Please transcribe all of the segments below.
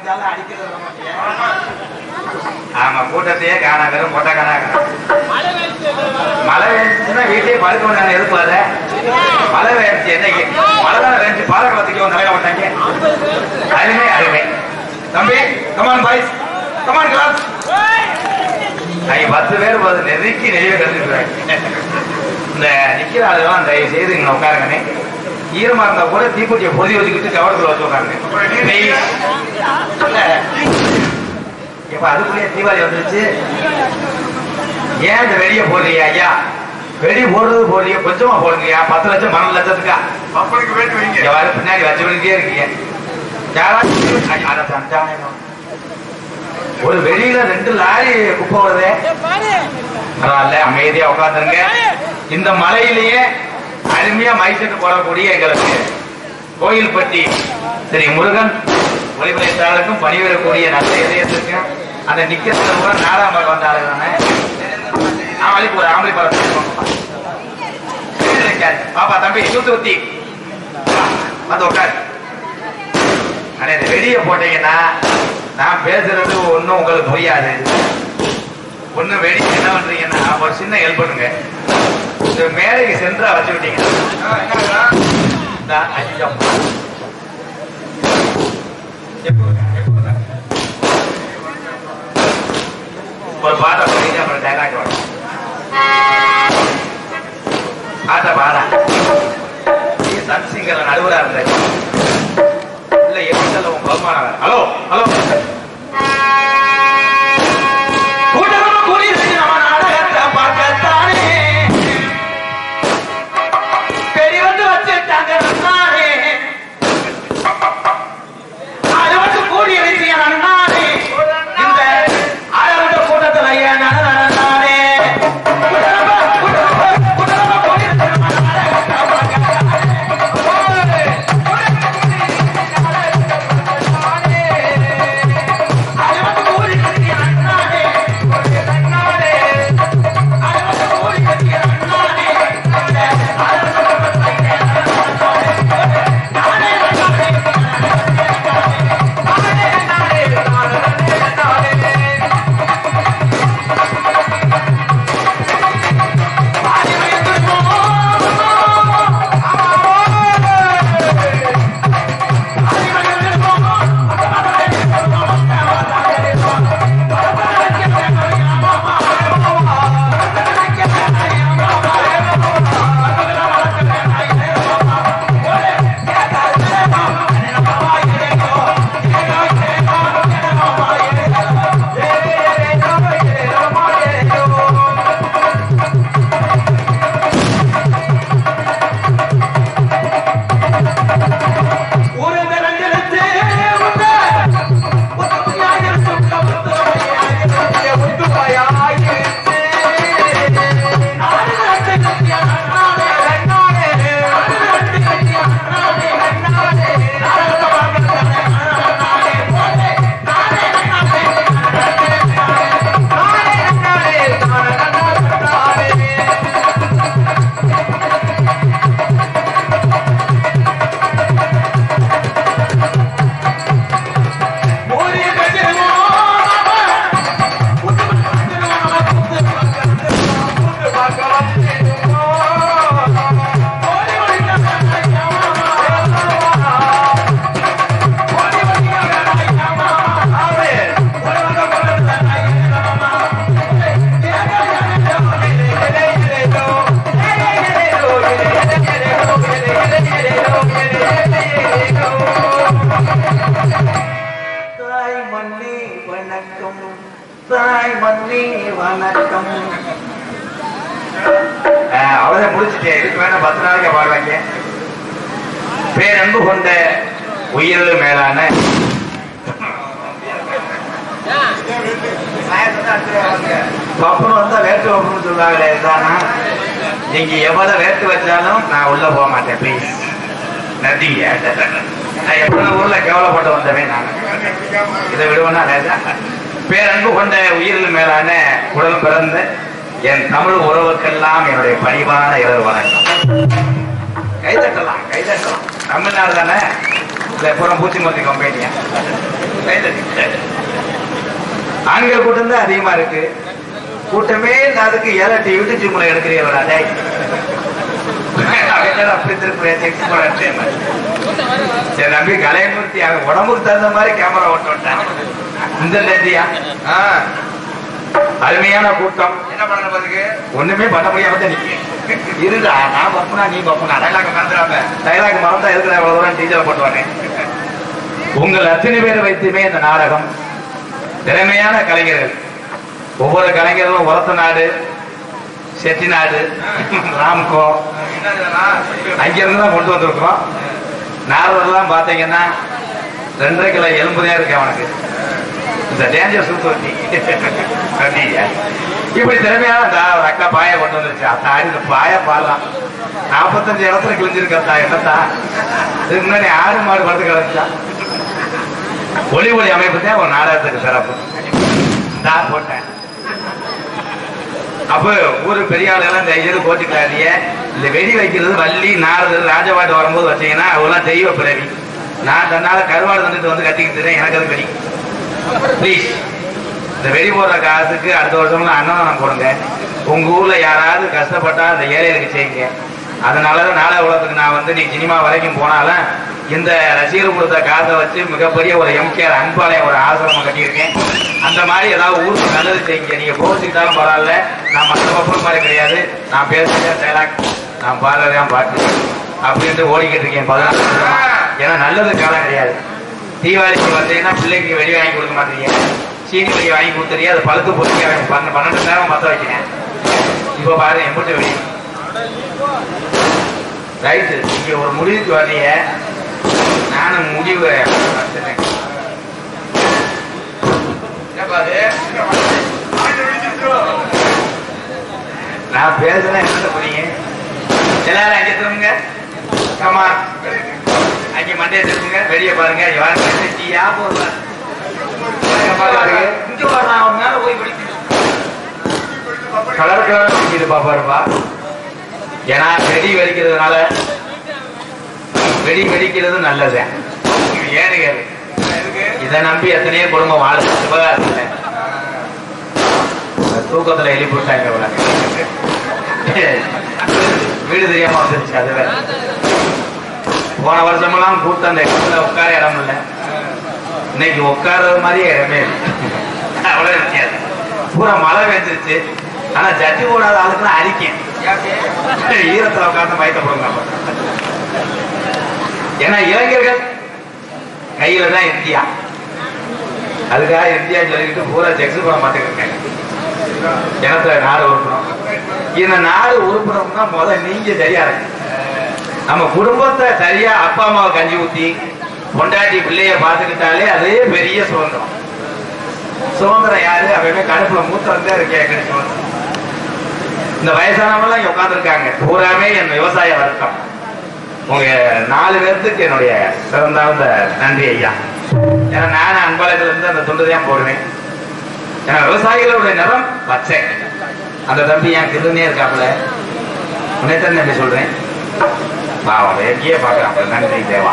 அடிச்சாலும் அடிக்கிறது விட மாட்டியா? ஆமா கூட்டத்தையே காணா வெறும் கொட்டை காணா மழை வேணுச்சுன்னா வீட்லயே படுக்க வேண்டாம் எதுக்கு வர மழை வேணுச்சு என்னைக்கு மழை தான் வேணுச்சு பாலக்குளத்துக்கு வந்து தலையில விட்டாங்க அருமை அருமை தம்பி கமான் பாய்ஸ் கமான் கிளாஸ் அங்க பத்து பேர் போது நெருக்கி நெறிய கற்றுக்கிறாங்க இந்த நிக்கிற ஆளுதான் தயவு செய்து இங்க உட்காருங்கண்ணே ஈரமா இருந்தா கூட தீக்குட்டியை பொதி வச்சுக்கிட்டு கவரத்துல வச்சு உட்காருங்க இல்ல இப்ப அதுக்குள்ளேயே தீபாவளி வந்துருச்சு ஏன் இந்த வெடிய போடுறீங்க ஐயா வெடி போடுறது போடுறீங்க கொஞ்சமா போடுங்கய்யா பத்து லட்சம் பன்னெண்டு லட்சத்துக்கா அப்பனுக்கு வேண்டி வைங்க இங்க வர பின்னாடி வச்சுக்கிட்டே இருக்கீங்க யாராச்சும் ஐயா, அட சந்தானம். ஒரு வெளியில ரெண்டு லாரி குப்பை வருதே பரவாயில்ல அமைதியா உட்காந்துருங்க இந்த மலையிலேயே அருமையா மைசெட்டு போடக்கூடிய எங்களுக்கு கோயில்பட்டி ஸ்ரீ முருகன் ஒளிபரப்பாளருக்கும் பணிபுரியக்கூடிய நல்ல இதயத்திற்கு அந்த நிக்கிறதுல கூட நாடாமல் வந்த ஆளு தானே ஆம்பளைக்கு ஒரு ஆம்பளை பழம் பாப்பா தம்பி சூத்து ஊத்தி வா, வந்து உட்காரு ஆனா இந்த வெளியே போட்டீங்கன்னா நான் பேசுறது ஒண்ணும் உங்களுக்கு புரியாது ஒண்ணு வெடி என்ன பண்றீங்கன்னா ஒரு சின்ன ஹெல்ப் பண்ணுங்க இந்த மேடைக்கு சென்றா வச்சு விட்டீங்க இந்தா, ஐயோ. எப்போ- எப்போ? ஒரு பாட்டை போய் அப்புறம் டைலாக் வரும் ஆட்ட பாடா நீ சன் சிங்கர் நடுவரா இருந்த இல்ல எப்படி சொல்ல உன் பகுமானம் ஹலோ ஹலோ கூட்டமா கூடியிருக்கு நம்ம நாடகத்தை பார்க்கத்தானே. பெரிய வந்து வச்சுட்டாங்க நன்னாரே. அது வந்து கூடியிருக்கு என் நன்னாரே. இந்த ஆயிரத்து கூட்டத்துல என் நன்னாரே. கூட்டமா, கூட்டமா, கூட்டமா கூடியிருக்கு நம்ம நாடகத்தை பார்க்கத்தானே. அது வந்து கூடியிருக்கு என் நன்னாரே. ஒரு நன்னாரே. அது வந்து கூடியிருக்கு என் நன்னாரே. ஒரு நிறஞ்செழுத்து உண்டு. ஒத்துமையாயிருக்கும் கவுத்துமையாயிருக்கும் ஒத்துமையாயிருக்கும். நாடு நடத்த கட்டிய நன்னாடே, நன்னாடே. நாடு நடத்த கட்டிய நன்னாடே, நன்னாடே. நாடகத்தை பார்க்கத்தானே, நன்னாடே. போதே, நாடே, நன்னாடே. நாடே, நன்னாடே. நாடே, நன்னாடே. ஒரு கஜமோ புத்து புத்து புத்து பார்க்கலாம் ஓடி ஓடி தாய் மண்ணே வணக்கம் தாய் மண்ணே வணக்கம் அவ்வளவுதான் முடிச்சுட்டேன் இதுக்கு வேணா பத்து நாளைக்கு பாடுவாங்க பேரன்பு கொண்ட உயிரில் மேலான பப்புன்னு வந்தா வேட்டு வப்புன்னு சொல்லுவாங்களே இதானா நீங்க எவ்வளவு வேட்டு வச்சாலும் நான் உள்ள போக மாட்டேன் ப்ளீஸ் நதிங்க நான் எவ்வளவு ஊர்ல கேவலப்பட்டு வந்தவன் நான் இதை விடுவேன்னா லேசா. பேரன்பு கொண்ட உயிரில் மேலான உடல் பிறந்த என் தமிழ் உறவுக்கெல்லாம் என்னுடைய பணிவான இரவு வணக்கம் கைதட்டலாம் கைதட்டலாம் தமிழ்நாடு தானே இல்ல புறம் பூச்சிமூர்த்தி கம்பெனியா ஆண்கள் கூட்டம் தான் அதிகமா இருக்கு கூட்டமே இல்லாததுக்கு ஏழாட்டி வீட்டு ஜிம்ல எடுக்கிறீங்களா டேய் அவன் அப்படி திருப்பி செக்ஸ் போட சரி நம்பி கலையமூர்த்தி அவன் உடம்புக்கு தகுந்த மாதிரி கேமரா ஓட்ட விட்டான் இந்த லேண்டியா அருமையான கூட்டம் என்ன பண்ண பாருங்க ஒண்ணுமே பண்ண முடியாம தான் நிக்க இருடா நான் பப்புனா நீ பப்புனா டைலாக் மறந்துடாம டைலாக் மறந்தா இருக்கிற அவ்வளவு தூரம் டீச்சர் போட்டுவாங்க உங்கள் அத்தனை பேர் வைத்துமே இந்த நாடகம் திறமையான கலைஞர்கள் ஒவ்வொரு கலைஞர்களும் உரத்த நாடு செட்டி நாடு ராம்கோ அங்கிருந்து தான் கொண்டு வந்திருக்கோம் நார்வரெல்லாம் பார்த்தீங்கன்னா ரெண்டரை கிலோ எலும்பு தான் இருக்கு அவனுக்கு இந்த டேஞ்சர் சுத்தி இப்படி திறமையான அந்த ஒரு அக்கா பாய கொண்டு வந்துருச்சு அத்தா இந்த பாய பாடலாம் நாற்பத்தஞ்சு இடத்துல கிழிஞ்சிருக்கா என்னத்தா இதுக்கு முன்னாடி ஆடு மாடு படுத்து கிடச்சா ஒளி ஒளி அமைப்பு தான் ஒரு நாடகத்துக்கு சிறப்பு நான் போட்டேன் அப்ப ஊரு பெரிய ஆளுகெல்லாம் தயவுசெய்து கோச்சுக்காதீங்க இந்த வெடி வைக்கிறது வள்ளி நாரது ராஜபாட்டு வரும்போது வச்சீங்கன்னா அவெல்லாம் தெய்வ பிறவி நான் தன்னால கருவாடு தந்துட்டு வந்து கட்டிக்கிட்டு இருக்கேன், எனக்கு அது வெடி ப்ளீஸ் இந்த வெடி போடுற காசுக்கு அடுத்த வருஷம்லாம் அன்னதானம் போடுங்க உங்க ஊர்ல யாராவது கஷ்டப்பட்டா அந்த ஏழைகளுக்கு செய்யுங்க அதனாலதான் நாளை உலகத்துக்கு நான் வந்து நீ சினிமா வரைக்கும் போனாலும் இந்த ரசிகர் கொடுத்த காசை வச்சு மிகப்பெரிய ஒரு எம்கேஆர் அன்பாலயம் ஒரு ஆசிரமம் கட்டியிருக்கேன் அந்த மாதிரி ஏதாவது ஊருக்கு நல்லது செய்யுங்க நீங்க கோச்சிக்கிட்டாலும் பரவாயில்ல நான் மற்ற பக்கம் மாதிரி கிடையாது நான் பேசுறேன் டைலாக் நான் பாடுறேன் பாட்டு அப்படின்ட்டு ஓடிக்கிட்டு இருக்கேன் பதினாலு வருஷமா. ஏன்னா நல்லது காலம் கிடையாது தீபாவளிக்கு வந்தீங்கன்னா பிள்ளைக்கு வெடி வாங்கி கொடுக்க மாட்டீங்க சீனி வெடி வாங்கி கொடுத்துறியா அது பழுத்து பொறுக்கி அவன் பன்ன பன்னெண்டு நேரம் பத்த வைக்கிறேன் இப்போ பாரு எம்பிட்டு வெடி ரைட்டு இங்க ஒரு முடிவுக்கு வரலைய நானும் முடிவு வச்சுட்டேன். என்னப்பா அது? நான் பேசுறேன் என்ன புரியுங்க எல்லாரும் அங்கே திரும்புங்க கமா அங்கே மண்டையை திரும்புங்க வெளியே பாருங்க யாரும் டீயா போடுங்க இங்க பாருங்க அவன் மேல போய் பிடிக்கணும் கலர் கலர் பிடிக்குது பாப்பாருப்பா ஏன்னா வெடி வெடிக்கிறதுனால வெடி வெடிக்கிறது நல்லது ஏன்னு கேளு இதை நம்பி எத்தனையோ குடும்பம் வாழுது சிவகாசியில தூக்கத்துல எழுப்பி விட்டாங்க இவளை. வீடு தெரியாம வந்துருச்சு அது வேற போன வருஷமெல்லாம் கூட்டம் அந்த இடத்துல உட்கார இடம் இல்லை இன்னைக்கு உட்கார்றது மாதிரியே இடமே இல்லை அவ்வளவு வித்தியாசம் பூரா மழை பெஞ்சிருச்சு ஆனா ஜட்டி போடாத ஆளுக்குலாம் அரிக்கேன் ஈரத்துல உட்கார்ந்து மயக்க போடுங்க ஏன்னா இளைஞர்கள் கையில தான் இந்தியா அதுக்காக இந்தியா சொல்லிக்கிட்டு பூரா செக்ஸ் போட மாட்டேங்கிறாங்க ஜனத்துல நாடு உருப்பணும் இந்த நாடு உருப்பணும்னா முதல்ல நீங்க சரியா இருக்கு நம்ம குடும்பத்தை சரியா அப்பா அம்மாவை கஞ்சி ஊத்தி பொண்டாட்டி பிள்ளைய பார்த்துக்கிட்டாலே அதே பெரிய சுதந்திரம் சுதந்திரம் யாரு அவன் கடுப்புல மூத்திரம் தான் இருக்கேன் சுதந்திரம் இந்த வயசானவங்க இங்க உட்கார்ந்துருக்காங்க பூராமே என் விவசாய வர்க்கம் உங்க நாலு பேர்த்துக்கு என்னுடைய சிறந்தாழ்ந்த நன்றி ஐயா ஏன்னா நான் அன்பாலயத்துல இருந்து அந்த துண்டு தான் போடுவேன் ஏன்னா விவசாயிகளுடைய நிறம் பச்சை அந்த தம்பி என் கிருந்தே இருக்காப்புல உன்னைத்தான் நம்பி சொல்றேன் பாவம் எங்கேயே பாக்குறான் நன்றி தேவா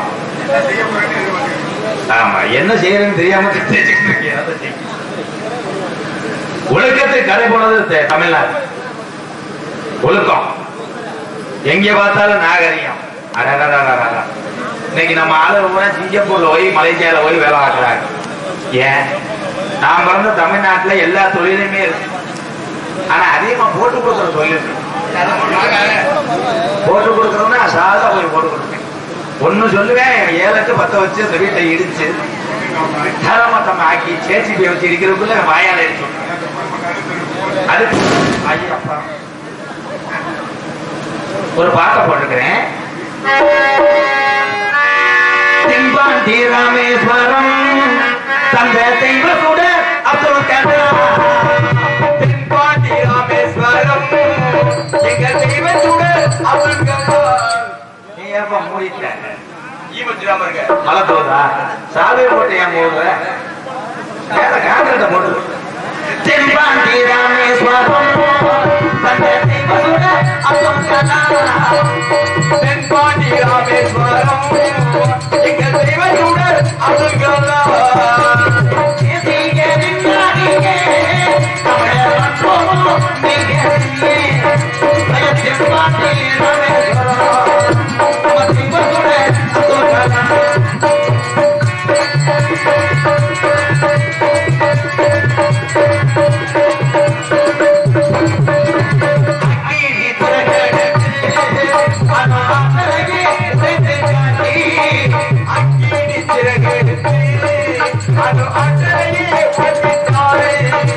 ஆமா என்ன செய்யறேன்னு தெரியாம தெரிஞ்சுக்கிட்டு இருக்கேன். அதை செய். ஒழுக்கத்தை கடை போனது தெ- தமிழ்நாடு ஒழுக்கம் எங்க பார்த்தாலும் நாகரிகம் அடடடடடடா. இன்னைக்கு நம்ம ஆளுங்க பூரா சிங்கப்பூர்ல போய் மலேசியால போய் வேலை பார்க்கறாங்க ஏன் நான் பிறந்த தமிழ்நாட்டுல எல்லா தொழிலுமே இருக்கு ஆனா அதிகமா போட்டு கொடுக்குற தொழில் இருக்கு. போட்டு கொடுக்கறதுன்னா சாதா போய் போட்டு கொடுப்பேன் ஒண்ணு சொல்லுவேன் ஏழு எட்டு பத்த வச்சு அந்த வீட்டை இடிச்சு தரமட்டம் ஆக்கி சேச்சி போய் வச்சு இருக்கிறதுக்குள்ள வாயால அடிச்சு விட்டுருவேன். அதுக்கு ஐயப்பா ஒரு பாட்டை போட்டுக்கிறேன் தென்பாண்டி ராமேஸ்வரம் தந்த தெய்வ கூட அப்துல் கலாம் தென்பாண்டி ராமேஸ்வரம் எங்க தெய்வ கூட அப்துல் கலாம் நீ ஏப்பா மூடிட்ட ஈமச்சிடாம இருக்க மழை போதா சாலை போட்டு ஏன் போடுற வேற காங்கிரட்ட போட்டு தென்பாண்டி ராமேஸ்வரம் தந்த தெய்வ கூட அப்துல் கலாம் தென்பாண்டி ராமேஸ்வரம் எங்க தெய்வ கூட அப்துல் கலாம் அது அன்னையே பட்டித்தாரே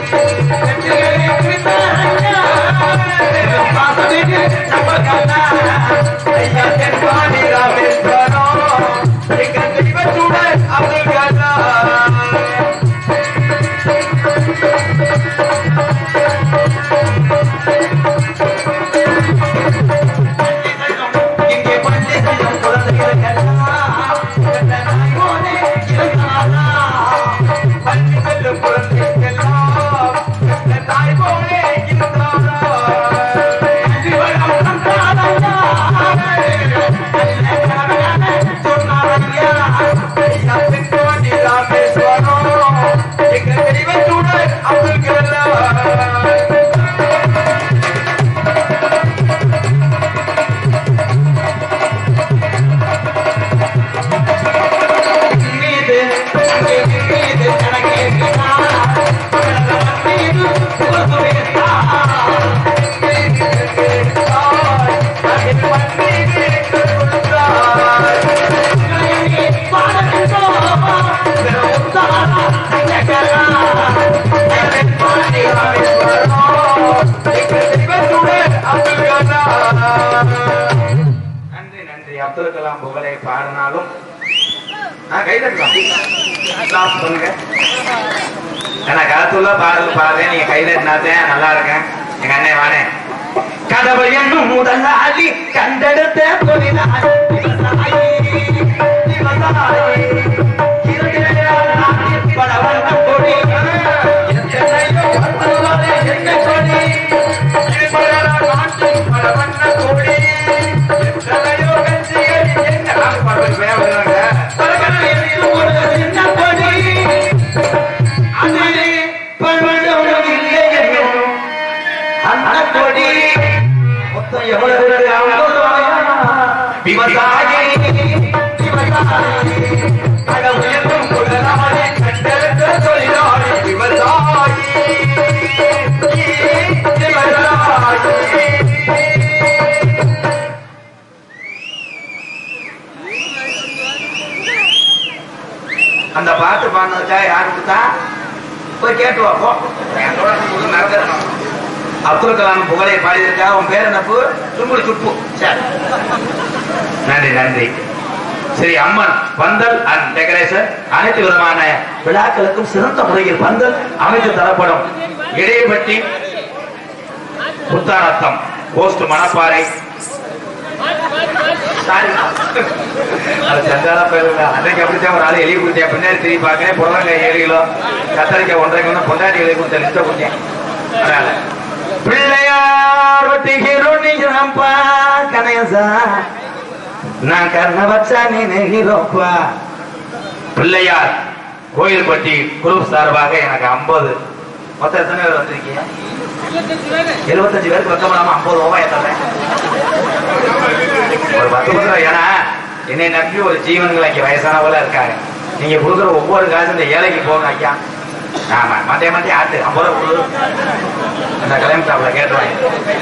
ஐயா தென்பாடி ராமேஸ்வரம் எங்கள் தெய்வத்துடன் அவர்களா இங்கே பண்டிகையும் குழந்தைகளுக்கெல்லாம் போனே இருந்தாரா பண்டிகையும் குழந்தைகளுக்கெல்லாம் தாய் போனே இருந்தாரா இவரம் தந்தாரையா சொன்னாரையா ஐயா தென்பாண்டி ராமேஸ்வரம் எங்கள் தெய்வத்துடன் அவர்களா மீது மீது கணக்கேற்றா மீது புகழ்ந்துரைத்தா நன்றி நன்றி அப்துல் கலாம் புகழை பாடினாலும் நான் கை தட்டலாம் Clap சொல்லுங்க ஏன்னா கருத்துள்ள பாடல் பாடுறேன் நீங்க கை தட்டினாத்தேன் நல்லா இருக்கேன் எங்க அண்ணன் வானே கதவு என்னும் முதலாளி கண்டெடுத்த தொழிலாளி விவசாயி, விவசாயி. இரவிலையால் நாட்டின் பல வண்ண கொடி. எத்தனையோ வந்தவரே என்ன கொடி? இருபதாம் நாட்டின் பல வண்ண கொடி. எத்தனையோ வெற்றிகளின் என்ன ஆள் பாடுறது வேற வருவாங்க. பலகலையில் இது ஒரு சின்ன கொடி. அதிலே பல்வடம் இல்லை என்னும் அந்த கொடி மொத்தம் எவ்வளவு இருக்கு? ஐம்பது ரூபாயா? விவசாயி விவசாயி அட உயர்ந்தும் முதலாளி கண்டெடுத்த தொழிலாளி விவசாயி விவசாயி அந்த பாட்டு பாடினதுக்காக யாரு கொடுத்தா போய் கேட்டு வா போ என் தோழன் புது மறந்துடணும் அப்துல் கலாம் புகழை பாடியிருக்கா உன் பேர் என்னப்பு சும்புடி சுப்பு சரி நன்றி நன்றி சரி அம்மன் பந்தல் அண்ட் டெக்கரேஷன் அனைத்து விதமான விழாக்களுக்கும் சிறந்த முறையில் பந்தல் அமைத்து தரப்படும் இடையப்பட்டி புத்தாரத்தம் போஸ்ட் மணப்பாறை சாரி அது சந்தான பேருங்க அன்னைக்கு அப்படித்தான் ஒரு ஆள் எலி கொடுத்தேன் பின்னாடி திரும்பி பார்க்கிறேன் புடலங்காய் ஏழு கிலோ கத்தரிக்காய் ஒன்றரை கிலோ பொண்டாட்டி எலி கொடுத்த லிஸ்ட்டை கொடுத்தேன் அதனால பிள்ளையார் ஒட்டிகிறோப்பா கணேசா நான் கர்ண வச்சா நீ நெகிரோப்பா பிள்ளையார் கோயில்பட்டி குரூப் சார்பாக எனக்கு ஐம்பது மொத்தம் எத்தனை பேர் வந்திருக்கீங்க எழுபத்தஞ்சு பேருக்கு பக்கம் ஐம்பது ரூபாய் தரேன் ஒரு பத்து பத்து ஏன்னா என்னை நம்பி ஒரு ஜீவன்கள் இங்க வயசானவங்களா இருக்காங்க நீங்க கொடுக்குற ஒவ்வொரு காசு இந்த ஏழைக்கு போங்க ஐயா ஆமா மண்டே மண்டே ஆட்டு ஐம்பது ரூபா கொடு அந்த கிளம்பிட்டாப்ல கேட்டுவாங்க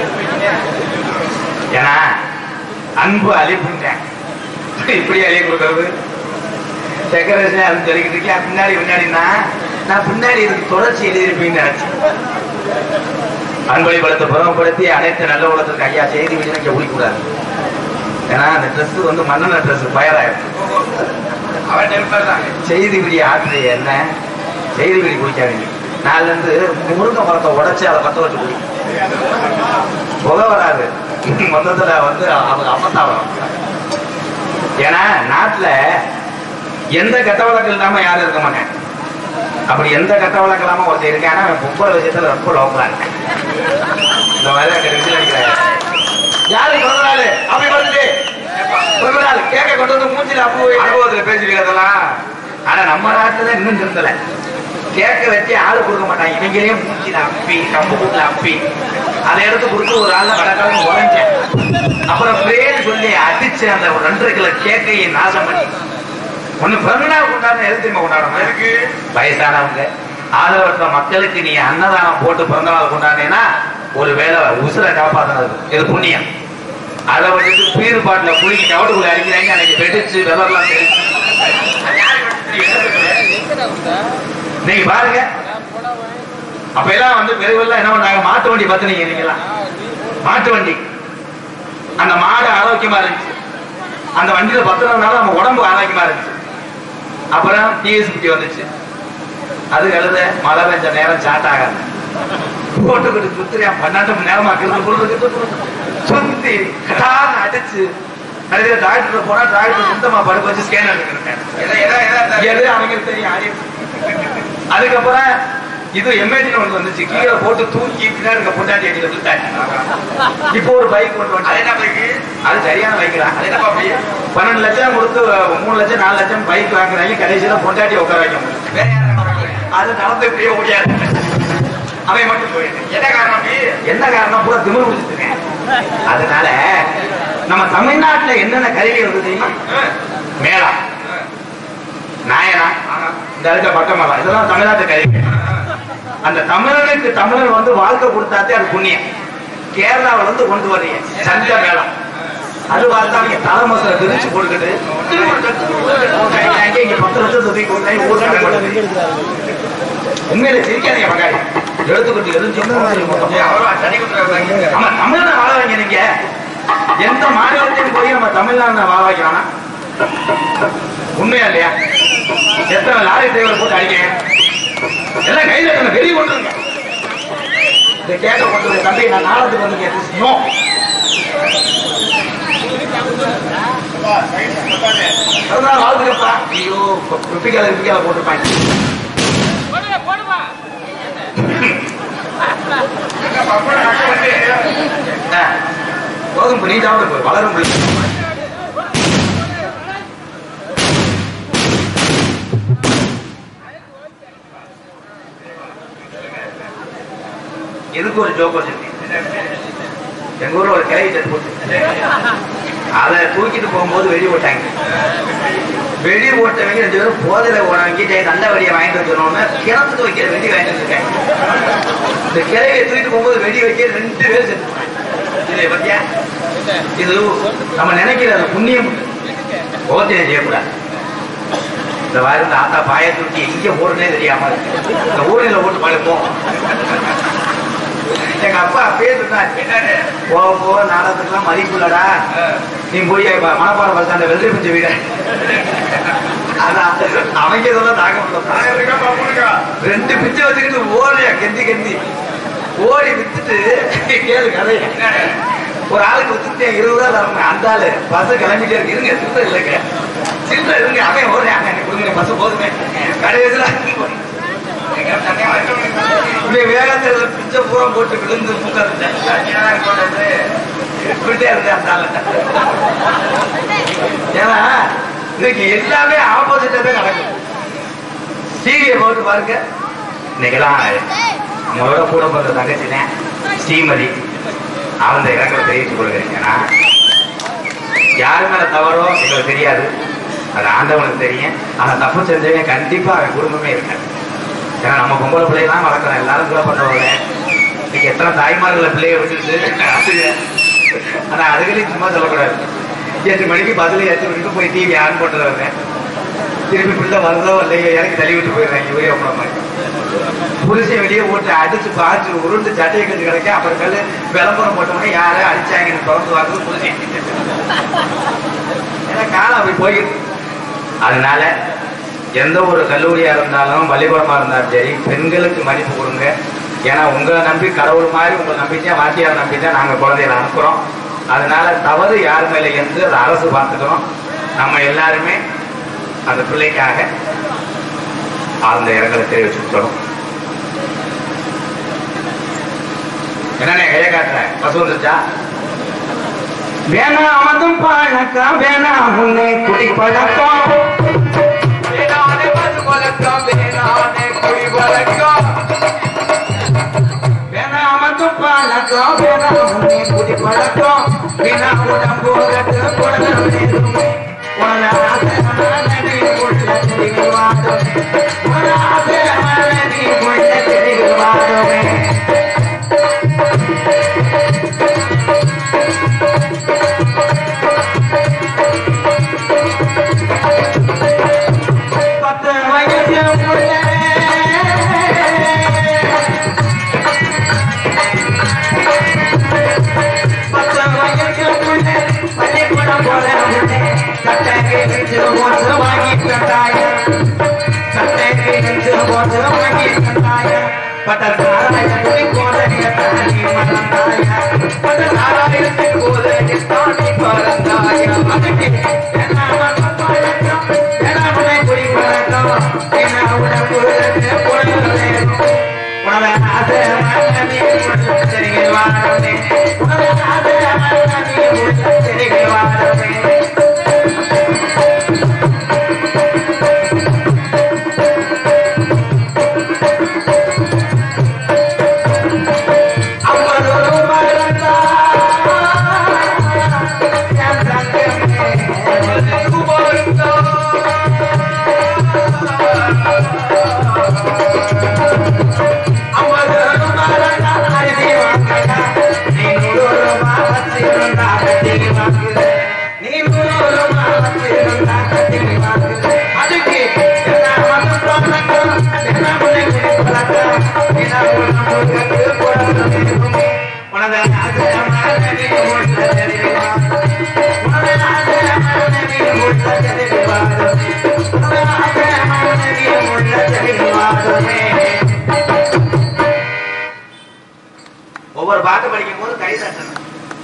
ஏன்னா அன்பு அழிப்புட்டேன் இப்படி அழிய கொடுக்கறது டெக்கரேஷன் அது சொல்லிக்கிட்டு இருக்கேன் பின்னாடி பின்னாடினா நான் பின்னாடி இதுக்கு தொடர்ச்சி எழுதியிருப்பீங்கன்னு நினைச்சேன் அன்பளிப்படுத்த புறமப்படுத்தி அனைத்து நல்ல உலகத்திற்கு ஐயா செய்தி விட்டு இங்க கூடாது ஏன்னா அந்த ட்ரெஸ் வந்து மன்னன ட்ரெஸ் பயராயிடும் செய்தி விடி ஆற்று என்ன செய்தி விடி குடிக்காதீங்க நாலுல இருந்து முருங்கை மரத்தை உடைச்சு அதை பத்த வச்சு குடி புகை வராது மொத்தத்துல வந்து அவங்க அம்மத்தா வரும் ஏன்னா நாட்டுல எந்த கெட்ட வழக்கம் இல்லாம யாரும் இருக்க மாட்டேன் அப்படி எந்த கெட்ட வழக்கம் இல்லாம ஒருத்தர் இருக்கேன் ஆனா அவன் பொம்பளை விஷயத்துல ரொம்ப லோக்கலா இருக்கேன் இந்த மாதிரி அங்க விசில் அடிக்கிறாரு யாரு பிறந்த நாள் அப்படி வந்துட்டு பிறந்த நாள் கேக்க கொண்டு வந்து மூஞ்சில அப்போ அனுபவத்துல பேசிருக்கிறதெல்லாம் ஆனா நம்ம நாட்டுல இன்னும் திருந்தல கேக்க வச்சு ஆளு கொடுக்க மாட்டாங்க இவங்களே மூஞ்சில அப்பி கம்பு கூட்டுல அப்பி அதை எடுத்து கொடுத்து ஒரு ஆள்ல கடற்கடன் உழைஞ்சேன் அப்புறம் பேர் சொல்லி அடிச்சு அந்த ஒரு ரெண்டரை கிலோ கேக்கையை நாசம் பண்ணி ஒண்ணு பிறந்தா கொண்டாட எது திரும்ப கொண்டாடணும் இருக்கு வயசானவங்க ஆதரவற்ற மக்களுக்கு நீ அன்னதானம் போட்டு பிறந்த நாள் கொண்டாடினா ஒரு வேலை உசுரை காப்பாத்தினது இது புண்ணியம் அதை வந்துட்டு பீர் பாட்டில குளிக்க கவட்டுக்குள்ள அடிக்கிறாங்க அன்னைக்கு வெடிச்சு வெதர்லாம் தெரிச்சு நீங்க பாருங்க அப்ப எல்லாம் வந்து பெரியவெல்லாம் என்ன பண்ணாங்க மாட்டு வண்டி பார்த்துனீங்க நீங்களா மாட்டு வண்டி அந்த மாடு ஆரோக்கியமா இருந்துச்சு அந்த வண்டியில பத்துறதுனால நம்ம உடம்பு ஆரோக்கியமா இருந்துச்சு அப்புறம் டிஎஸ்பிடி வந்துச்சு அது கழுத மழை பெஞ்ச நேரம் சாட் ஆகாது போட்டுக்கிட்டு சுத்துறியா பன்னெண்டு மணி நேரமா கிருந்து சுத்தி கடான்னு அடிச்சு கடைசியில டாக்டர் போனா டாக்டர் சுத்தமா படுக்க வச்சு ஸ்கேன் எடுத்துக்கிட்டேன் எது அவங்களுக்கு தெரியும் அறிவு. அதுக்கப்புறம் இது எம்ஏஜின் ஒன்று வந்துச்சு கீழே போட்டு தூக்கி பின்னாடி இருக்க பொண்டாட்டி அடியில விழுத்தாச்சு இப்போ ஒரு பைக் கொண்டு வந்து என்ன பைக் அது சரியான பைக் தான் அது என்ன அப்படி பன்னெண்டு லட்சம் கொடுத்து மூணு லட்சம் நாலு லட்சம் பைக் வாங்குறாங்க கடைசியில பொண்டாட்டி உட்கார வைக்க முடியும் வேற யாரை உட்கார வைக்க? அது நடந்து இப்படியே ஓடியாது அவன் மட்டும் போயிட்டு என்ன காரணம் அப்படி? என்ன காரணம் பூரா திமிரு பிடிச்சிருக்கேன் அதனால நம்ம தமிழ்நாட்டுல என்னென்ன கருவி இருக்கு தெரியுமா மேளம் நாயனா இந்த இருக்க பக்கமரம் இதெல்லாம் தமிழ்நாட்டு கருவி அந்த தமிழனுக்கு தமிழன் வந்து வாழ்க்கை கொடுத்தாத்தே அது புண்ணியம் கேரளாவுல இருந்து கொண்டு வர்றீங்க சந்த மேளம் அது பார்த்தா அவங்க தலைமசல பிரிச்சு போட்டுக்கிட்டு அங்கே இங்க பத்து லட்சம் தூக்கி கொண்டு ஊர்ல போடுறது உண்மையில சிரிக்காதீங்க பங்காளி எழுத்துக்கிட்டு எதுவும் ஆமா தமிழ்ல வாழ வைங்க நீங்க எந்த மாநிலத்தையும் போய் நம்ம தமிழ்நாடு வாழ வைக்கலாம் உண்மையா இல்லையா எத்தனை லாரி டிரைவர் போட்டு அடிக்க எல்லாம் கையில எத்தனை வெளியே கொண்டுருங்க இதை கேட்க கொண்டு தம்பி நான் நாளத்துக்கு வந்து கேட்டு நோ அதனால வாழ்த்துக்கப்பா ஐயோ ருப்பிக்கால ருப்பிக்கால போட்டுருப்பாங்க ஆ, போதும் நீ சாப்பிட போய் வளரும் பிள்ளை எதுக்கு ஒரு ஜோக் வச்சிருக்கீங்க எங்க ஊர்ல ஒரு கிளை செத்து போச்சு அதை தூக்கிட்டு போகும்போது வெடி போட்டாங்க வெடி போட்டவங்க ரெண்டு பேரும் போதையில உணங்கிட்டே நல்ல வெடியை வாங்கிட்டு வந்துடணும்னு கிணத்துக்கு வைக்கிற வெடி வாங்கிட்டு வந்திருக்காங்க இந்த கிளையை தூக்கிட்டு போகும்போது வெடி வைக்க ரெண்டு பேரும் செத்து போனாங்க. இதை பத்தியா இது நம்ம நினைக்கிற அந்த புண்ணியம் போதையை செய்யக்கூடாது இந்த வாரம் இந்த ஆத்தா பாய தூக்கி எங்க போடுறதே தெரியாம இருக்கு. இந்த ஊரில் ஓட்டு பழப்போம் எங்க அப்பா அப்பயே சொன்னாரு என்னன்னு போக போக நாடகத்துக்குலாம் மதிப்பு இல்லடா நீ போய் இப்ப மணப்பாறை பஸ் அந்த வெள்ளரி பிஞ்ச வீட அதான் அவங்க இதெல்லாம் தாங்க முடியல ரெண்டு பிச்சை வச்சுக்கிட்டு ஓடியா கெந்தி கெந்தி ஓடி வித்துட்டு கேளு கதை ஒரு ஆளுக்கு வித்துட்டு இருபது ரூபா தரணும் அந்த ஆளு பஸ் கிளம்பிட்டே இருக்கு இருங்க சில்லறை இல்லைங்க சில்லறை இருங்க அவன் ஓடுறாங்க எனக்கு கொடுங்க பஸ் போதுமே கடைசியில இப்படி வேகத்துல பிச்சை பூரா போட்டு விழுந்து முக்கறிச்சேன் இப்படிட்டே இருந்தேன் அந்த ஆளு ஏன்னா இன்னைக்கு எல்லாமே ஆப்போசிட்டாவே நடக்கும் டிவியை போட்டு பாருங்க இன்னைக்கெல்லாம் நம்மளோட கூட பிறந்த தங்கச்சினேன் ஸ்ரீமதி அவன் இடங்களை தெரிவித்துக் கொள்கிறேன் ஏன்னா யாரு மேல தவறோ எங்களுக்கு தெரியாது அது ஆண்டவனுக்கு தெரியும் ஆனா தப்பு செஞ்சவங்க கண்டிப்பா அவன் குடும்பமே இருக்காது ஏன்னா நம்ம பொம்பளை பிள்ளைலாம் வளர்க்குறோம் எல்லாரும் கூட பண்ணுவாங்க இன்னைக்கு எத்தனை தாய்மார்களை பிள்ளைய விட்டுட்டு அது ஆனா அதுகளையும் சும்மா சொல்லக்கூடாது எட்டு மணிக்கு பதில் எட்டு மணிக்கு போய் டிவி ஆன் பண்ணுறவங்க திருப்பி பிள்ளை வருதோ இல்லையோ இறக்கி தள்ளி விட்டு போயிடுறாங்க யூரியா போட மாதிரி புருஷன் வெளியே போட்டு அடிச்சு பாய்ச்சி உருண்டு சட்டையை கட்டி கிடக்க அப்புறம் கல்லு விளம்பரம் போட்டவொடனே யாரை அடிச்சாங்கன்னு திறந்து வாக்குறது புருஷன் ஏன்னா காலம் அப்படி போயிடுது அதனால எந்த ஒரு கல்லூரியா இருந்தாலும் பள்ளிக்கூடமா இருந்தாலும் சரி பெண்களுக்கு மதிப்பு கொடுங்க ஏன்னா உங்களை நம்பி கடவுள் மாதிரி உங்களை நம்பித்தான் வாத்தியார் நம்பித்தான் நாங்க குழந்தைகளை அனுப்புறோம் அதனால தவறு யார் மேல இருந்து அதை அரசு பார்த்துக்கிறோம் நம்ம எல்லாருமே அந்த பிள்ளைக்காக ஆழ்ந்த இரங்கலை தெரிவிச்சுக்கணும் என்னண்ணே கைய காட்டுறேன் பசு வந்துருச்சா வேணா அமதும் பழக்கம் வேணா உன்னை குடி பழக்கம் வேணானே பசு பழக்கம் வேணானே குடி பழக்கம் வேணா அமதும் பழக்கம் வேணா உன்னை குடி பழக்கம் வேணா உடம்பு கட்டு குடலம் நேருமே உன ஆசை மனதி உள்ள தெரிவாதம் உன ஆசை மனதி உள்ள தெரிவாதமே பத்து வயசு புள்ளே சிவமங்கி கண்டாய பட்ட சாராயத்தை கோதைய தாண்டி மறந்தாய பட்ட சாராயத்தை கோதைய தாண்டி பறந்தாய அதுக்கு என்ன பழக்கம் என்ன உனை குறி பழக்கம் என்ன உனக்கு பொருள் உணவை ஆசை மன்னனே சரிகள் வாழவே உணவை ஆசை மன்னனே சரிகள் வாழவே அவ்வளவு மறந்தா என் தங்கமே உபரித்தோ அவ்வளவு மறந்தா அழுதி வாங்கடா நீ நூறு மாவத்திருந்தா கட்டி வாங்குது நீ நூறு மாவத்திருந்தா கட்டி வாங்குது அதுக்கு என்ன மதம் பழக்கம் என்ன முனை பழக்கம் என்ன உணவு போடணும் உனது ஆசையமான நீ உள்ள தெரியுமா உனது ஆசையமான நீ உள்ள தெரியுமா உனது ஆசையமான நீ உள்ள தெரியுமா ஒவ்வொரு பாட்டு படிக்கும் போது கை தட்டணும்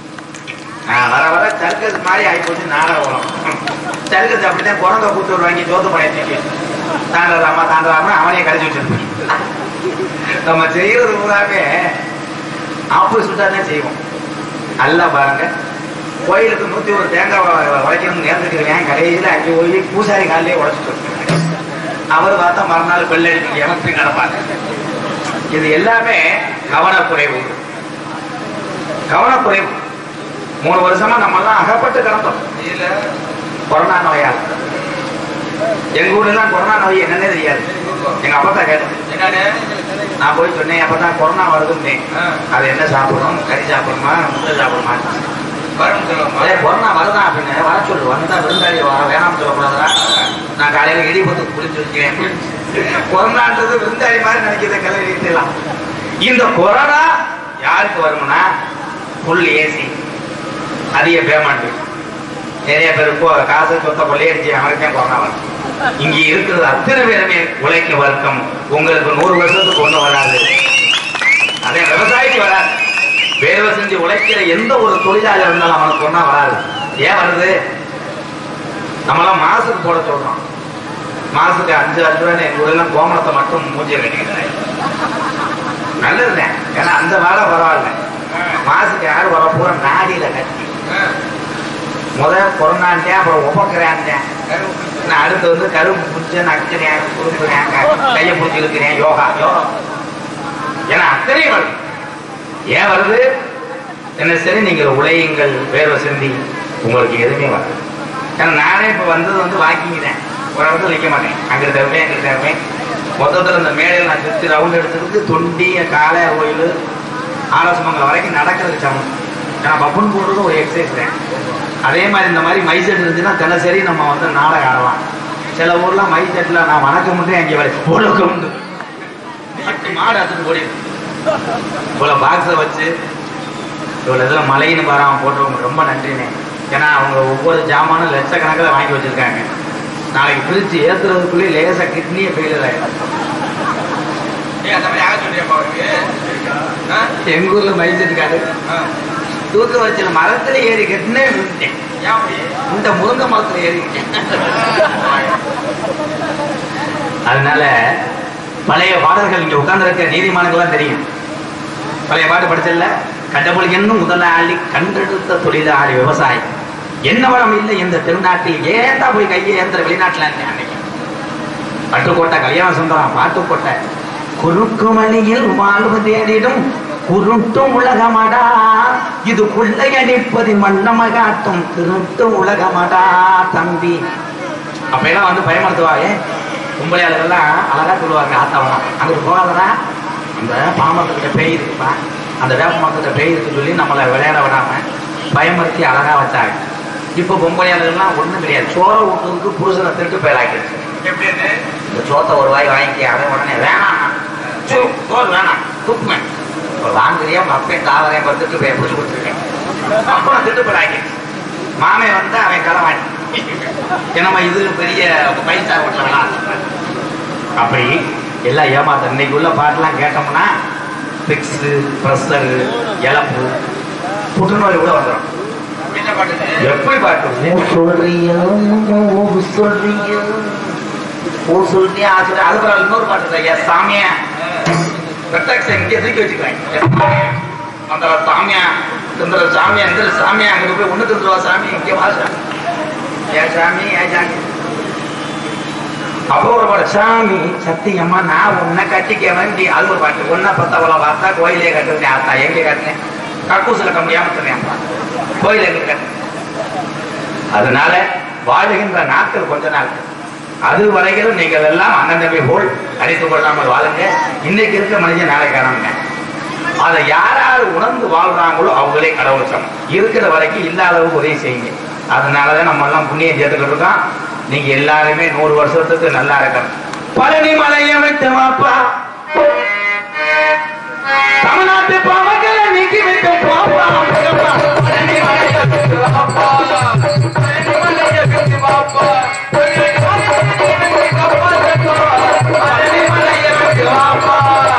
ஆஹ் வர வர சர்க்கஸ் மாதிரி ஆகி போச்சு நாடகம் சர்க்கஸ் அப்படித்தான் குரங்க கூத்தூர் வாங்கி தோத்து பழைய தாண்டலாமா தாண்டலாமா அவனையே கழிச்சு வச்சிருப்பான் நம்ம செய்யறது பூராவே ஆப்போசிட்டா தான் செய்வோம் நல்லா பாருங்க கோயிலுக்கு நூத்தி ஒரு தேங்காய் வ- உடைக்கணும்னு நேர்ந்துக்கிறேன் கடைசியில் அங்கே போய் பூசாரி காலிலே உடைச்சிட்டு அவர் பார்த்தா மறுநாள் வெள்ளடிக்கு எனக்கு நடப்பாங்க இது எல்லாமே கவனக்குறைவு கவனக்குறைவு மூணு வருஷமா நம்ம எல்லாம் அகப்பட்டு கிடந்தோம் இதுல கொரோனா நோயால் எங்க ஊர்ல எல்லாம் கொரோனா நோய் என்னன்னே தெரியாது எங்க அப்பா தான் கேட்டேன் என்னன்னு நான் போய் சொன்னேன் அப்பதான் கொரோனா வருதுன்னு ஆ. அது என்ன சாப்பிடணும் கறி சாப்பிடணுமா முட்டை சாப்பிடணுமா வரும் சொல்லுவோம் அதே கொரோனா வருதா அப்படின்னு வர சொல்லு வந்தா விருந்தாளி வர வேணாம்னு சொல்லக்கூடாதா நான் காலையில இடி போட்டு குளிச்சு வச்சுக்கிறேன் கொரோனான்றது விருந்தாளி மாதிரி நினைக்கிறத கிளறிட்டுலாம் இந்த கொரோனா யாருக்கு வரும்னா ஃபுல் ஏசி அதிக பேமெண்ட் நிறைய பேர் இப்போ காசு சொத்த கொள்ளையடிச்சு அவனுக்கு கொரோனா வரும் இங்க இருக்கிறது அத்தனை பேருமே உழைக்கும் வர்க்கம் உங்களுக்கு நூறு வருஷத்துக்கு ஒண்ணு வராது அதே விவசாயிக்கு வராது வேர்வை செஞ்சு உழைக்கிற எந்த ஒரு தொழிலாளி இருந்தாலும் அவனுக்கு ஒன்றா வராது ஏன் வருது நம்மளாம் மாசுக்கு போட சொல்றோம் மாசுக்கு அஞ்சு அஞ்சு ரூபாய் எங்க ஊர்லாம் கோமணத்தை மட்டும் மூஞ்சிய கட்டிக்கிறேன் நல்லதுதான் ஏன்னா அந்த வேலை பரவாயில்ல மாசுக்கு யார் வர பூரா நாடியில கட்டி முத கொரோனான்ட்டேன் அப்புறம் உபக்கிறேன்ட்டேன் நான் அடுத்து வந்து கரும்பு பிடிச்ச நக்கிறேன் கொடுக்குறேன் கையை பிடிச்சி இருக்கிறேன் யோகா யோகா ஏன்னா அத்தனை வருது ஏன் வருது என்ன சரி நீங்கள் உழையுங்கள் வேர்வை சிந்தி உங்களுக்கு எதுவுமே வராது ஏன்னா நானே இப்போ வந்தது வந்து வாக்கிங் தான் ஒரு இடத்துல நிற்க மாட்டேன் அங்கிட்டு தருவேன் அங்கிட்டு தருவேன் மொத்தத்தில் இந்த மேடையில் நான் சுற்றி ரவுண்ட் எடுத்துக்கிட்டு தொண்டி காலை கோயில் ஆலோசமங்கலம் வரைக்கும் நடக்கிறதுக்கு சமம் ஏன்னா பப்புன் போடுறதும் ஒரு எக்ஸசைஸ் தான் அதே மாதிரி இந்த மாதிரி மைசெட் இருந்துச்சுன்னா தினசரி நம்ம வந்து நாடகம் ஆடலாம் சில ஊர்ல மைசெட்டில் நான் வணக்கம் மட்டும் அங்கே வரை ஒழுக்க உண்டு பத்து மாடு அத்துட்டு ஓடி இவ்வளோ பாக்ஸை வச்சு இவ்வளோ இதில் மலைன்னு பாரு அவன் போட்டவங்க ரொம்ப நன்றிண்ணே ஏன்னா அவங்க ஒவ்வொரு ஜாமானும் லட்சக்கணக்கில் வாங்கி வச்சிருக்காங்க நாளைக்கு பிரிச்சு ஏத்துறதுக்குள்ளே லேசா கிட்னியே ஃபெயிலியர் ஆயிடும் ஏன் அந்த மாதிரி ஆக சொல்றியாப்பா அவருக்கு ஆ? எங்க ஊர்ல மைசெட்டுக்காரு ஆ. தூக்க வச்சல மரத்துல ஏறி கட்டினே விழுந்துட்டேன் ஏன் அப்படி இந்த முருங்கை மரத்துல ஏறிக்கிட்டேன் அதனால பழைய பாடல்கள் இங்க உட்கார்ந்துருக்க நீதிமான்கள்லாம் தெரியும் பழைய பாட்டு படிச்சல கடவுள் என்னும் முதலாளி கண்டெடுத்த தொழிலாளி விவசாயி என்ன வளம் இல்லை இந்த திருநாட்டில் ஏன்டா போய் கையை ஏந்திர வெளிநாட்டுல இருந்தேன் அன்னைக்கு பட்டுக்கோட்டை கல்யாண சுந்தரம் பாட்டுக்கோட்டை குறுக்கு மணியில் வாழ்வு தேடிடும் குருட்டும் உலகமடா இது கொள்ளையடிப்பது மன்னம காட்டும் திருட்டு உலகமடா தம்பி அப்ப எல்லாம் வந்து பயமுறுத்துவாங்க கும்பலையாளர்கள்லாம் அழகா சொல்லுவாங்க ஆத்தவனா அங்கிட்டு போகாதடா அந்த பாமரத்துக்கிட்ட பேய் இருக்குப்பா அந்த வேப்ப மரத்துக்கிட்ட பேய் இருக்கு சொல்லி நம்மளை விளையாட விடாம பயமுறுத்தி அழகா வச்சாங்க இப்போ பொம்பளையாளர்கள்லாம் ஒண்ணும் கிடையாது சோற ஊட்டுறதுக்கு புருஷனை திருட்டு பேராக்கிடுச்சு எப்படி அது இந்த சோத்தை ஒரு வாய் வாங்கி அவன் உடனே வேணாம் சோ, சோறு வேணாம் தூக்குமேன் இப்போ வாங்குறியா உங்க அப்பையும் தாவரையும் இப்போ திட்டு போய் பிடிச்சி கொடுத்துருக்கேன் அப்புறம் திட்டு போடாங்க மாமே வந்து அவன் களவாணி என்னம்மா இது பெரிய பைசா வீட்டில் வேணாம் அப்படி எல்லாம் ஏமாத்த இன்னைக்கு உள்ள பாட்டெல்லாம் கேட்டோம்னா பிக்ஸு ப்ரெஷரு இழப்பு புற்றுநோய் கூட வந்துடும் என்ன பாட்டு எப்படி பாட்டு ஊ சொல்றியா ஊ சொல்றியா ஊ சொல்லி ஆசிரியர் அதுக்கப்புறம் இன்னொரு பாட்டு இருக்கு. ஐயா சாமியா பெட்டாக்ஸ் இங்கே தூக்கி வச்சுக்குவேன் அந்த சாமியா இந்த சாமியா இந்த சாமியா அங்கே போய் ஒன்று திருவா சாமி இங்கே வா சாமி ஏன் சாமி ஏன் சாமி அப்போ ஒரு பாட்டு சாமி சத்தியம்மா நான் உன்னை கட்டிக்க வேண்டி அது ஒரு பாட்டு ஒன்னா பத்தவளம் பார்த்தா கோயிலே கட்டுறேன் அத்தா எங்கே கட்டினேன் கக்கூசில் கம்மியாம தரேன் கோயில் எங்க கட்டினேன் அதனால வாழுகின்ற நாட்கள் கொஞ்ச நாள் அது வரையிலும் நீங்கள் எல்லாம் அண்ணன் தம்பி போல் அடித்து கொள்ளாமல் வாழுங்க இன்னைக்கு இருக்க மனிதன் நாளை காணுங்க அதை யார் யார் உணர்ந்து வாழ்றாங்களோ அவங்களே கடவுள் சமம் இருக்கிற வரைக்கும் இல்லாதவங்க உதவி செய்யுங்க அதனாலதான் நம்ம எல்லாம் புண்ணியம் சேர்த்துக்கிட்டு இருக்கோம் நீங்க எல்லாருமே நூறு வருஷத்துக்கு நல்லா இருக்கணும் பழனி மலையை விட்டு வாப்பா தமிழ்நாட்டு பாவங்களை நீக்கி விட்டு போப்பா பழனி மலையை விட்டு வாப்பா பழனி மலையை விட்டு வாப்பா பழனி மலையை விட்டு வாப்பா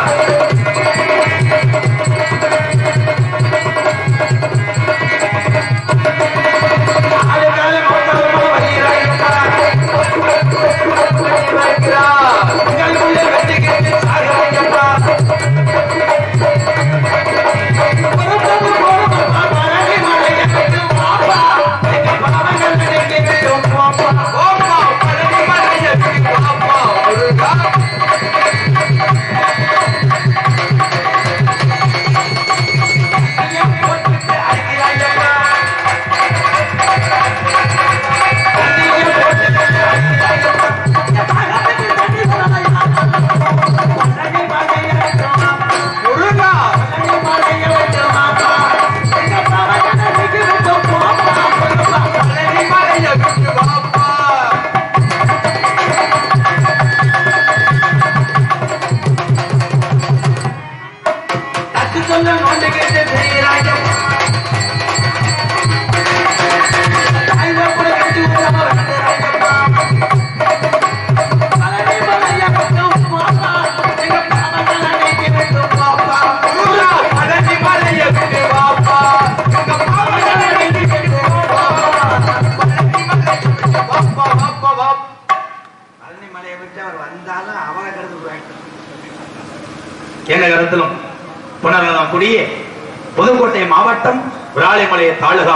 எந்த கருத்திலும் புனர்நலம் குடியே புதுக்கோட்டை மாவட்டம் விராலிமலை தாலுகா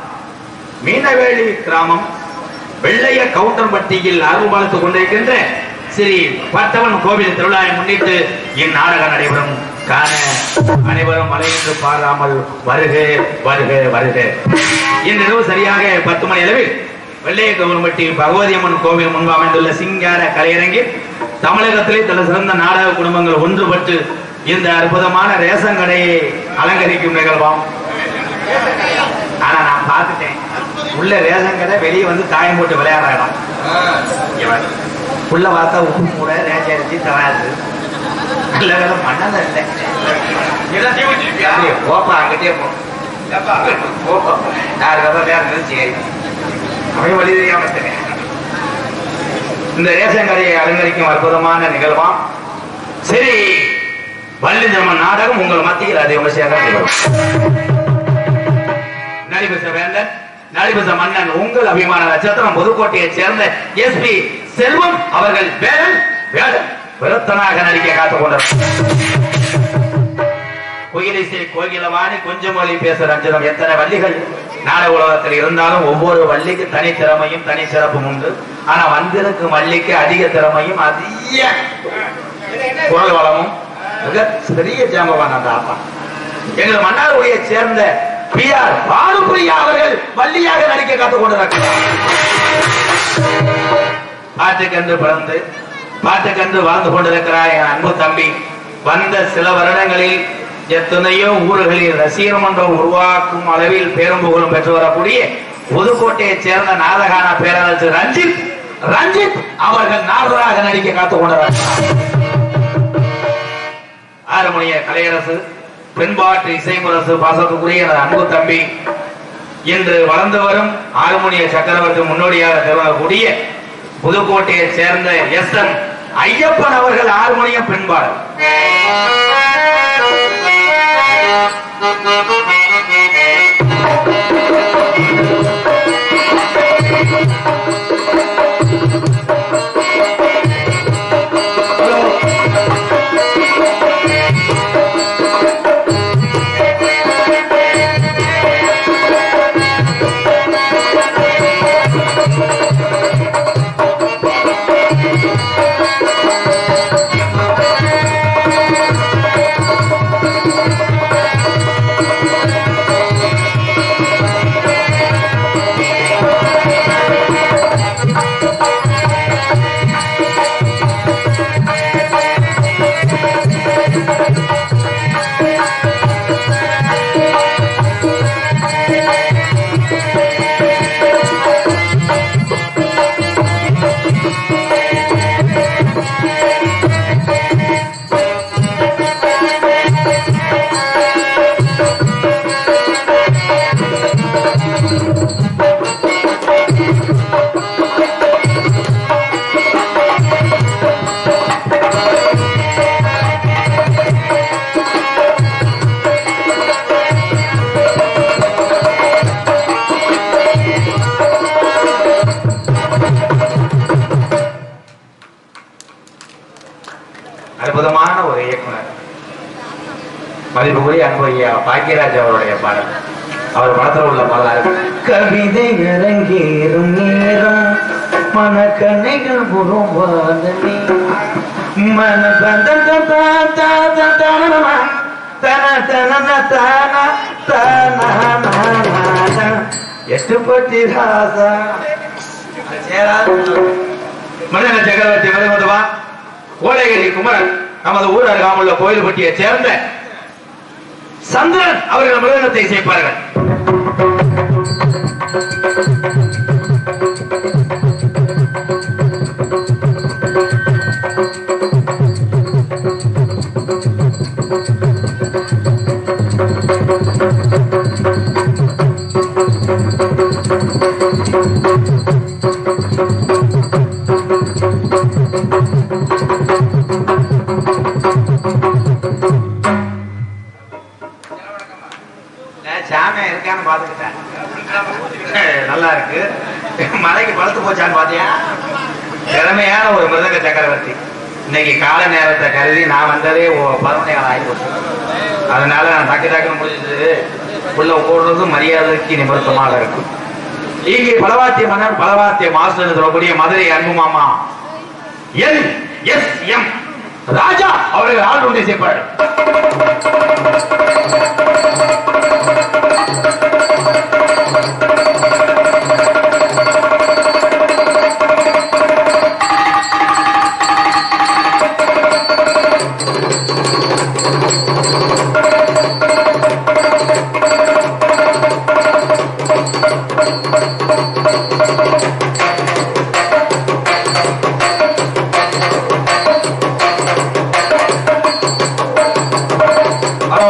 மீனவேலி கிராமம் வெள்ளைய கவுண்டன்பட்டியில் அருள்பாலித்துக் கொண்டிருக்கின்ற ஸ்ரீ பட்டவன் கோவில் திருவிழாவை முன்னிட்டு இந்நாடகம் நடைபெறும் காண அனைவரும் மலையின்று பாராமல் வருக வருக வருக இந்த இரவு சரியாக பத்து மணி அளவில் வெள்ளைய கவுண்டன்பட்டி பகவதி அம்மன் கோவில் முன்பு அமைந்துள்ள சிங்கார கலையரங்கில் தமிழகத்திலே தல சிறந்த நாடக குடும்பங்கள் ஒன்றுபட்டு இந்த அற்புதமான ரேஷன் கடையை அலங்கரிக்கும் நிகழ்வாம் ஆனா நான் பார்த்துட்டேன் உள்ள ரேஷன் கடை வெளியே வந்து காயம் போட்டு விளையாடுற இடம் இவன் உள்ள பார்த்தா உப்பு கூட ரேஷன் அரிசி தராது நல்ல வேலை மண்ணல இல்லை எல்லாத்தையும் வச்சிருப்பியா அப்படியே போப்பா அங்கிட்டே போ எப்பா போ யாருக்காவது வேற இருந்தாலும் சரி அவன் வழி தெரியாம இருக்கேன். இந்த ரேஷன் கடையை அலங்கரிக்கும் அற்புதமான நிகழ்வாம் சரி வள்ளி ஜென்ம நாடகம் உங்கள் மத்தியில் அதை விமர்சையாக நடைபெறும் நடிபச வேந்தன் நடிபச மன்னன் உங்கள் அபிமான நட்சத்திரம் புதுக்கோட்டையைச் சேர்ந்த எஸ்பி செல்வம் அவர்கள் வேலன் வேலன் விருத்தனாக நடிக்க காத்துக் கொண்டார் குயிலிசை கோகிலவாணி கொஞ்சம் மொழி பேச ரஞ்சிதம் எத்தனை வள்ளிகள் நாடக உலகத்தில் இருந்தாலும் ஒவ்வொரு வள்ளிக்கு தனி திறமையும் தனி சிறப்பும் உண்டு ஆனா வந்திருக்கும் வள்ளிக்கு அதிக திறமையும் அதிக குரல் வளமும் மிக பெரிய ஜாம்பவான் அந்த ஆப்பா எங்கள் மன்னார்குடியை சேர்ந்த பி ஆர் பானுபிரியா அவர்கள் வள்ளியாக நடிக்க கற்றுக் கொண்டிருக்கிறார் பாட்டுக்கென்று பிறந்து பாட்டுக்கென்று வாழ்ந்து கொண்டிருக்கிறார் என் அன்பு தம்பி வந்த சில வருடங்களில் எத்தனையோ ஊர்களில் ரசிகர் மன்றம் உருவாக்கும் அளவில் பேரும் புகழும் பெற்று வரக்கூடிய புதுக்கோட்டையைச் சேர்ந்த நாடகான பேரரசு ரஞ்சித் ரஞ்சித் அவர்கள் நாடராக நடிக்க காத்துக் கொண்டிருக்கிறார் ஆறுமணிய கலையரசு பெண்பாட்டு இசைமுரசு பாசத்துக்குரிய எனது அன்பு தம்பி இன்று வளர்ந்து வரும் ஆறுமணிய சக்கரவர்த்தி முன்னோடியாக திகழக்கூடிய புதுக்கோட்டையைச் சேர்ந்த எஸ் என் ஐயப்பன் அவர்கள் ஹார்மோனியம் பெண்பாடல் அற்புதமான ஒரு இயக்குனர் மதிப்புக்குரிய அன்பு ஐயா பாக்கியராஜ் அவருடைய பாடல் அவர் படத்துல உள்ள பாடல் கவிதை அரங்கேறும் நேரம் மனக்கண்ணைகள் உருவாதனே மன தன எட்டு பட்டி ராசா மனிதன சக்கரவர்த்தி மதுமதுவா கோடைகிரி குமரன் நமது ஊர் அருகாமுள்ள கோயில்பட்டியை சேர்ந்த சந்திரன் அவர்கள் மிருதனத்தை சேர்ப்பார்கள் சாமி இருக்கான்னு பாத்துக்கிட்டேன் நல்லா இருக்கு மலைக்கு பழுத்து போச்சான்னு பாத்தியா திறமையான ஒரு மிருதங்க சக்கரவர்த்தி இன்னைக்கு கால நேரத்தை கருதி நான் வந்ததே ஒ- பதினொன்னே காலம் ஆகி போச்சு அதனால நான் டக்கு டக்குன்னு முடிஞ்சது உள்ள போடுறது மரியாதைக்கு நிமித்தமாக இருக்கும் இங்கே பலவாத்திய மன்னர் பலவாத்திய மாஸ்டர் சொல்லக்கூடிய மதுரை அன்பு மாமா எல் எஸ் எம் ராஜா அவர்கள் ஆள் ஒன்றை செய்ப்பாரு ஹலோ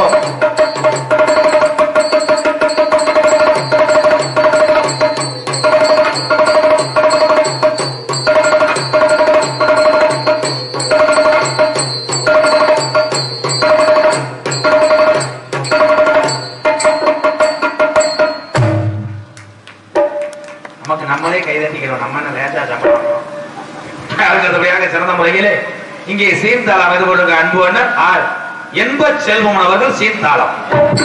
நமக்கு நம்மளே கைதட்டிக்கிறோம் நம்ம என்ன லேசா சம்பளம் அடுத்தபடியாக சிறந்த முறையிலே இங்கே சீர்தாளம் இது கொடுக்க அன்பு அண்ணன் ஆர் என்ப செல்வம் அவர்கள் சீர்தாளம்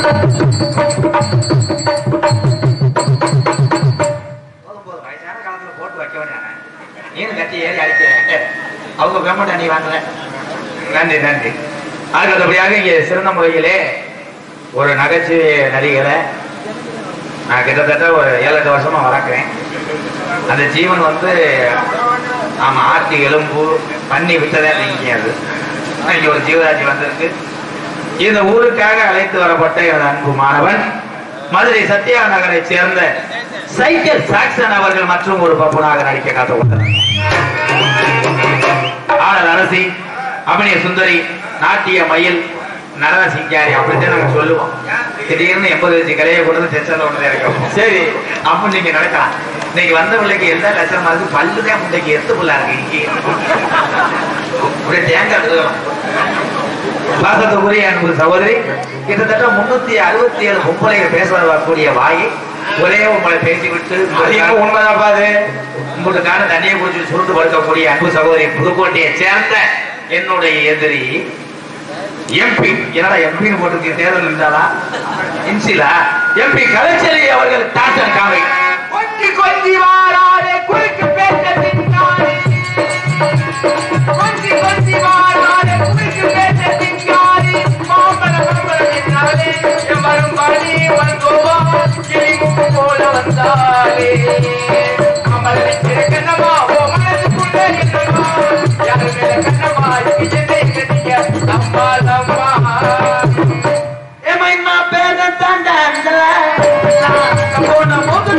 போதும், போதும். வயசான காலத்துல போட்டு வைக்க வேண்டிய நீனு கட்டி ஏறி அடிக்க அவங்க கவர்மெண்ட் அணி வாங்கல நன்றி நன்றி அடுத்தபடியாக இங்கே சிறந்த முறையிலே ஒரு நகைச்சுவை நடிகரை நான் கிட்டத்தட்ட ஒரு ஏழு எட்டு வருஷமா வளர்க்குறேன் அந்த ஜீவன் வந்து ஆமா ஆட்டு எலும்பு பண்ணி விட்டதே நீங்க அது ஆனா, இங்க ஒரு ஜீவராஜி வந்திருக்கு இந்த ஊருக்காக அழைத்து வரப்பட்ட எனது அன்பு மாணவன் மதுரை சத்யா நகரை சேர்ந்த சைக்கிள் சாக்சன் அவர்கள் மற்றும் ஒரு பப்புனாக நடிக்க காத்துக்கொண்டார் ஆடல் அரசி அபிநய சுந்தரி நாட்டிய மயில் நடன சிங்காரி அப்படித்தான் நாங்க சொல்லுவோம் திடீர்னு எண்பது வச்சு கரையை கொண்டு வந்து டென்ஷன்ல ஒன்று இருக்கோம் சரி அப்ப நீங்க நினைக்கலாம் இன்னைக்கு வந்த பிள்ளைக்கு எல்லா லட்சணமா இருக்கு பல்லுதான் முன்னைக்கு எத்து புள்ளா இருக்கு இங்கே அப்படியே தேங்காய் எடுத்துக்கலாம் பாசத்துக்குரிய அன்பு சகோதரி கிட்டத்தட்ட முன்னூத்தி அறுபத்தி ஏழு பொம்பளைகள் பேச வரக்கூடிய வாயை ஒரே உங்களை பேசிவிட்டு அதிகம் உண்மைதான் பாது உங்களுக்கான தண்ணியை குடிச்சு சுருண்டு படுக்கக்கூடிய அன்பு சகோதரி புதுக்கோட்டையை சேர்ந்த என்னுடைய எதிரி எம்பி என்னடா எம்பின்னு போட்டிருக்கு தேர்தல் இருந்தாலா இன்சிலா எம்பி கலைச்செல்வி அவர்கள் டாக்டர் காவை கொஞ்சி கொஞ்சி வாராதே குறுக்கு பேச தின்னாதே கொஞ்சி கொஞ்சி வாராதே குறுக்கு பேச தின்னாதே மாம்பழ மாம்பழ தின்னாலே எவரும் பாடி வந்தோவா கிளி மூக்கு போல வந்தாலே மாம்பழ வச்சிரு கண்ணம்மா ஓ மனசுக்குள்ள என்னம்மா யாரு மேல கண்ணம்மா இது நீங்க அம்மா அம்மா ஏமைமா பேர தாண்டாண்டல போன போது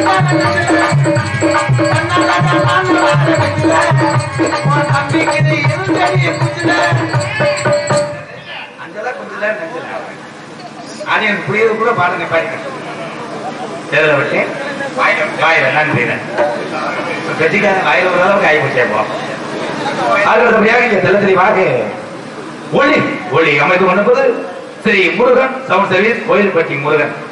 தம்பிக்கு இருந்தடி குச்சில அங்கெல்லாம் கொஞ்சம் நேரம் நினைச்சல அது எனக்கு புரியுது கூட பாருங்க பாருங்க தேர்தலை விட்டு வாயில நன்றி கட்சிக்கார வாயில ஒரு அளவுக்கு ஆகி போச்சே போ அடுத்தபடியாக இங்க தெல்லத்திரி வாக்கு ஒளி ஒளி அமைத்து கொண்டிருப்பது ஸ்ரீ முருகன் சவுண்ட் சர்வீஸ் கோயில்பட்டி முருகன்